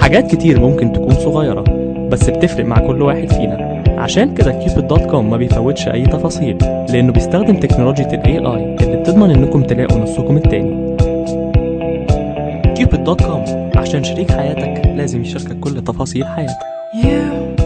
حاجات كتير ممكن تكون صغيرة بس بتفرق مع كل واحد فينا عشان كده كيوبيد دوت كوم ما بيفوتش أي تفاصيل لأنه بيستخدم تكنولوجيا ال AI اللي بتضمن إنكم تلاقوا نصكم التاني كيوبيد دوت كوم عشان شريك حياتك لازم يشاركك كل تفاصيل حياتك You